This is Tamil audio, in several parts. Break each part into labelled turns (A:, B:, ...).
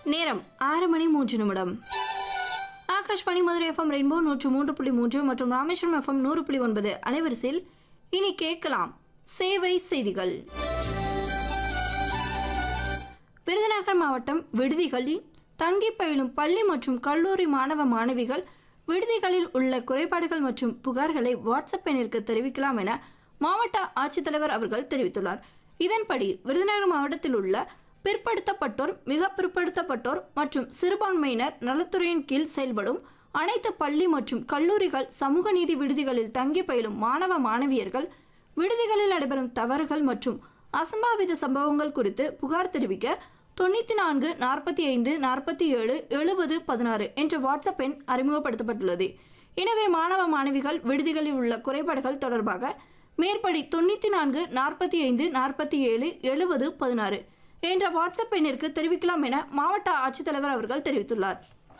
A: நேரம் ஆறு மணி மூன்று நிமிடம் ஆகாஷ்வாணி மதுரை எஃப்எம் ரெயின்போ நூற்று மூன்று புள்ளி மூன்று மற்றும் ராமேஸ்வரம் எஃப்எம் நூறு புள்ளி ஒன்பது அலைவரிசையில் இனி கேட்கலாம் சேவை செய்திகள் விருதுநகர் மாவட்டம் விடுதிகளில் தங்கி பயிலும் பள்ளி மற்றும் கல்லூரி மாணவ மாணவிகள் விடுதிகளில் உள்ள குறைபாடுகள் மற்றும் புகார்களை வாட்ஸ்அப் எண்ணிற்கு தெரிவிக்கலாம் என மாவட்ட ஆட்சித்தலைவர் அவர்கள் தெரிவித்துள்ளார் இதன்படி விருதுநகர் மாவட்டத்தில் உள்ள பிற்படுத்தப்பட்டோர் மிக பிற்படுத்தப்பட்டோர் மற்றும் சிறுபான்மையினர் நலத்துறையின் கீழ் செயல்படும் அனைத்து பள்ளி மற்றும் கல்லூரிகள் சமூக நீதி விடுதிகளில் தங்கி பயிலும் மாணவ மாணவியர்கள் விடுதிகளில் நடைபெறும் தவறுகள் மற்றும் அசம்பாவித சம்பவங்கள் குறித்து புகார் தெரிவிக்க தொண்ணூற்றி நான்கு நாற்பத்தி ஐந்து நாற்பத்தி ஏழு எழுபது பதினாறு என்ற வாட்ஸ்அப் எண் அறிமுகப்படுத்தப்பட்டுள்ளது எனவே மாணவ மாணவிகள் விடுதிகளில் உள்ள குறைபாடுகள் தொடர்பாக மேற்படி தொண்ணூற்றி நான்கு நாற்பத்தி ஐந்து நாற்பத்தி ஏழு எழுபது பதினாறு என்ற வாட்ஸ்அப் எண்ணிற்கு தெரிவிக்கலாம் என மாவட்ட ஆட்சித்தலைவர் அவர்கள் தெரிவித்துள்ளார்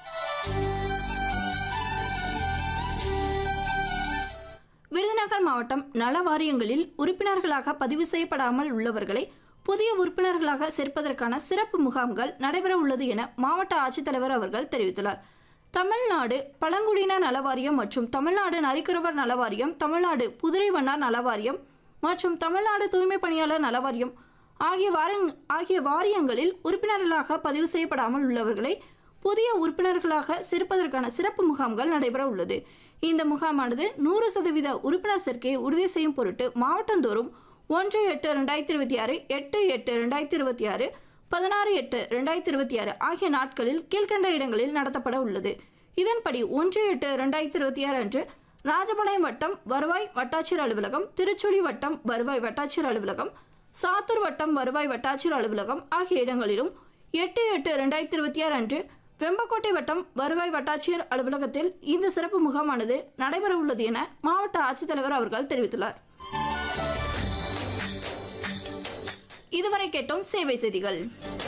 A: விருதுநகர் மாவட்டம் நல வாரியங்களில் உறுப்பினர்களாக பதிவு செய்யப்படாமல் உள்ளவர்களை புதிய உறுப்பினர்களாக சேர்ப்பதற்கான சிறப்பு முகாம்கள் நடைபெற உள்ளது என மாவட்ட ஆட்சித்தலைவர் அவர்கள் தெரிவித்துள்ளார் தமிழ்நாடு பழங்குடியினர் நலவாரியம் மற்றும் தமிழ்நாடு நரிக்குறவர் நலவாரியம் தமிழ்நாடு புதுரை வண்ணார் நலவாரியம் மற்றும் தமிழ்நாடு தூய்மை பணியாளர் நலவாரியம் ஆகிய வாரங் ஆகிய வாரியங்களில் உறுப்பினர்களாக பதிவு செய்யப்படாமல் உள்ளவர்களை புதிய உறுப்பினர்களாக சேர்ப்பதற்கான சிறப்பு முகாம்கள் நடைபெற உள்ளது இந்த முகாமானது நூறு சதவீத உறுப்பினர் சேர்க்கையை உறுதி செய்யும் பொருட்டு மாவட்டந்தோறும் ஒன்று எட்டு ரெண்டாயிரத்தி இருபத்தி ஆறு எட்டு எட்டு ரெண்டாயிரத்தி இருபத்தி ஆறு பதினாறு எட்டு ரெண்டாயிரத்தி இருபத்தி ஆறு ஆகிய நாட்களில் கீழ்கண்ட இடங்களில் நடத்தப்பட உள்ளது இதன்படி ஒன்று எட்டு ரெண்டாயிரத்தி இருபத்தி ஆறு அன்று ராஜபாளையம் வட்டம் வருவாய் வட்டாட்சியர் அலுவலகம் திருச்சுழி வட்டம் வருவாய் வட்டாட்சியர் அலுவலகம் சாத்தூர் வட்டம் வருவாய் வட்டாட்சியர் அலுவலகம் ஆகிய இடங்களிலும் எட்டு எட்டு ரெண்டாயிரத்தி இருபத்தி ஆறு அன்று வெம்பக்கோட்டை வட்டம் வருவாய் வட்டாட்சியர் அலுவலகத்தில் இந்த சிறப்பு முகாமானது நடைபெற உள்ளது என மாவட்ட ஆட்சித்தலைவர் அவர்கள் தெரிவித்துள்ளார் இதுவரை கேட்டோம் சேவை செய்திகள்